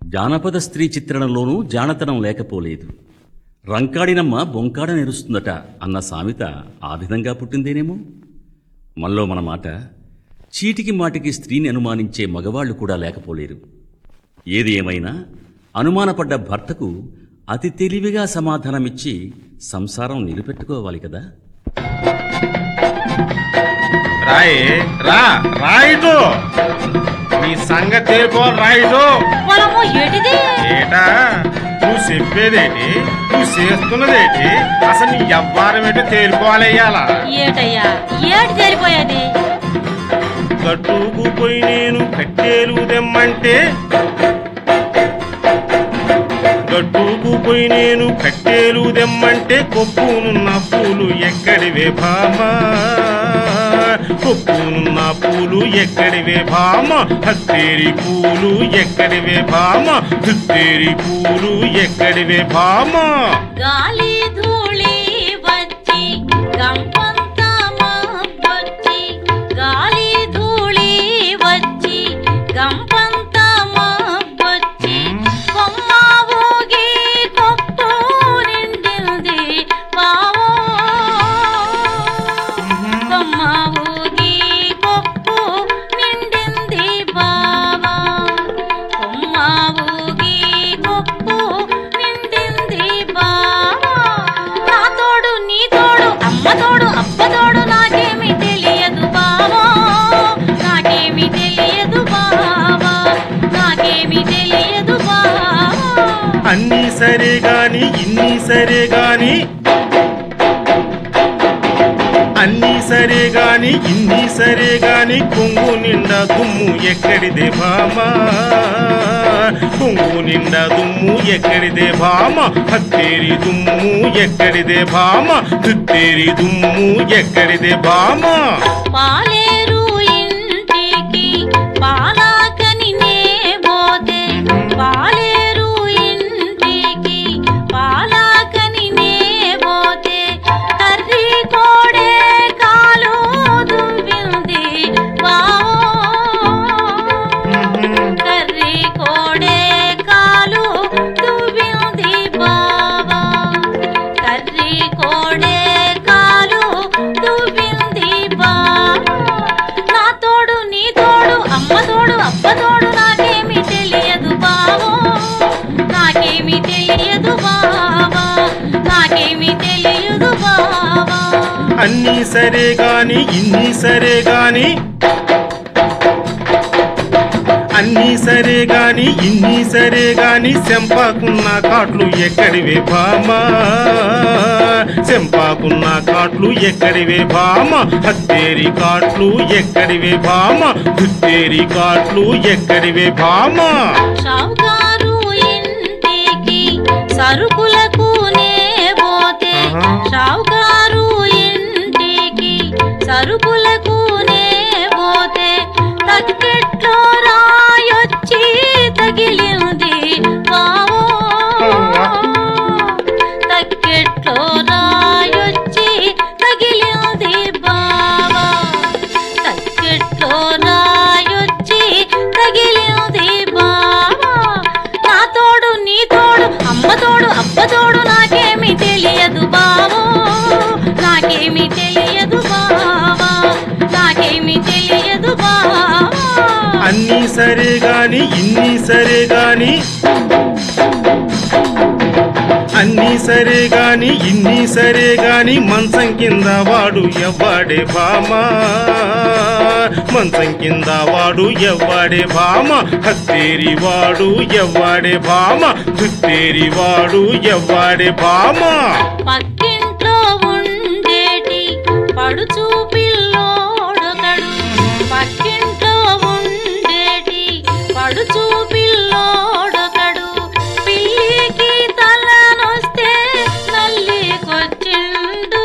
జానపద స్త్రీ చిత్రణలోనూ జానతనం లేకపోలేదు రంకాడినమ్మ బొంకాడ నెరుస్తుందట అన్న సామెత ఆ విధంగా పుట్టిందేనేమో మనలో మన మాట చీటికి మాటికి స్త్రీని అనుమానించే మగవాళ్ళు కూడా లేకపోలేరు ఏది ఏమైనా అనుమానపడ్డ భర్తకు అతి తెలివిగా సమాధానమిచ్చి సంసారం నిలబెట్టుకోవాలి కదా రాయి రా రాయిటు నీ సంగతి తేరుకోవాలి రాయిటు పొలము ఏటిది ఏటా నువ్వు చెప్పేదేటి నువ్వు చేస్తున్నదేటి అసలు నీ ఎవ్వారం ఏంటో తేరుకోవాలయ్యాలా ఏటయ్యా ఏటి తెలిపోయేది కట్టుకుపోయి నేను కట్టేలు దెమ్మంటే గట్టుకుపోయి నేను కట్టేలు దెమ్మంటే కొప్పునున్న పూలు ఎక్కడివే భామా కొప్పునున్న పూలు ఎక్కడివే భామ హత్తేరి పూలు ఎక్కడివే భామ హత్తేరి పూలు ఎక్కడివే భామ గాలి ధూళి వచ్చి గంపంత వచ్చి గాలి ధూళి వచ్చి గంపంత వచ్చి కొమ్మ ఊగి కొప్పు నిండింది బావో కొమ్మ ఊగి కొప్పు నిండింది బావా కొమ్మ ఊగి కొప్పు నిండింది బావా నా తోడు నీ తోడు అమ్మ తోడు అబ్బ తోడు నాకేమి తెలియదు బావా నాకేమి తెలియదు బావా నాకేమి తెలియదు బావా అన్నీ సరే గాని ఇన్ని సరే గాని అన్నీ సరే గాని ఇన్ని సరే గాని కొంగు నిండా దుమ్ము ఎక్కడిదే భామా కొంగు నిండా దుమ్ము ఎక్కడిదే భామ హత్తేరి దుమ్ము ఎక్కడిదే భామ తుత్తేరి దుమ్ము ఎక్కడిదే భామ పాలేరు ఇంటికి పాలాకని నే పోతే పాలేరు ఇంటికి పాలాకని నే పోతే కర్రీ కోడే కాలు దువ్వింది బావో కర్రీ కోడే కాలు దువ్వింది బావా కర్రీ కోడే కాలు దువ్వింది బావా నా తోడు నీ తోడు అమ్మ తోడు అబ్బ తోడు నాకేమి తెలియదు బావో నాకేమి తెలియదు బావా నాకేమి తెలియదు బావా అన్నీ సరే గాని ఇన్ని సరే గాని అన్నీ సరే గాని ఇన్ని సరే గాని చెంపాకున్న కాట్లు ఎక్కడివే భామా చెంపాకున్న కాట్లు ఎక్కడివే భామ హత్తేరి కాట్లు ఎక్కడివే భామ గుత్తేరి కాట్లు ఎక్కడివే భామ షావుకారు ఇంటికి సరుకులకు నే పోతే ఆహా. షావుకారు ఇంటికి సరుకులకు నే పోతే తక్కెట్లో రాయొచ్చి తగిలింది బావో తక్కెట్లో రాయొచ్చి తగిలింది బావా తక్కెట్లో రాయొచ్చి తగిలింది బావా నా తోడు నీ తోడు అమ్మ తోడు అబ్బ తోడు నాకేమి తెలియదు బావో నాకేమి తెలియదు బావా నాకేమి తెలియదు బావా అన్నీ సరే గాని ఇన్ని సరే గాని అన్నీ సరే గాని ఇన్ని సరే గాని మంచం కింద వాడు ఎవ్వాడే భామా మంచం కింద వాడు ఎవ్వాడే భామ హత్తేరి వాడు ఎవ్వాడే భామ దుత్తేరి వాడు ఎవ్వాడే భామ పక్కింట్లో ఉండేటి పడుచు పిల్లోడొకడు పక్కింట్లో ఉండేటి పడుచు పిల్లోడొకడు పిల్లికి తలనొస్తే నల్లికొచ్చిండు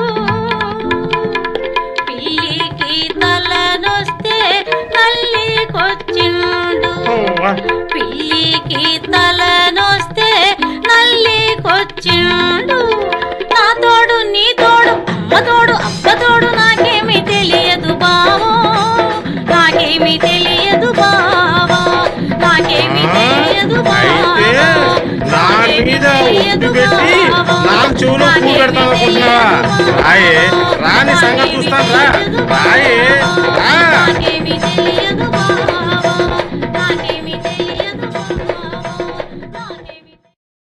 పిల్లికి తలనొస్తే నల్లికొచ్చిండు పిల్లికి తలనొస్తే నల్లికొచ్చిండు నా తోడు నీ తోడు అమ్మ తోడు అబ్బ తోడు నాకేమి తెలియదు బావో నాకేమి తెలియదు బావా నాకేమి తెలియదు బావా కత్తి పెట్టి నాకు చెవులో పూ పెడతాం అనుకుంటున్నావా రాయే రాని సంగతి చూస్తాను రా రాయే రా నాకేమీ తెలియదు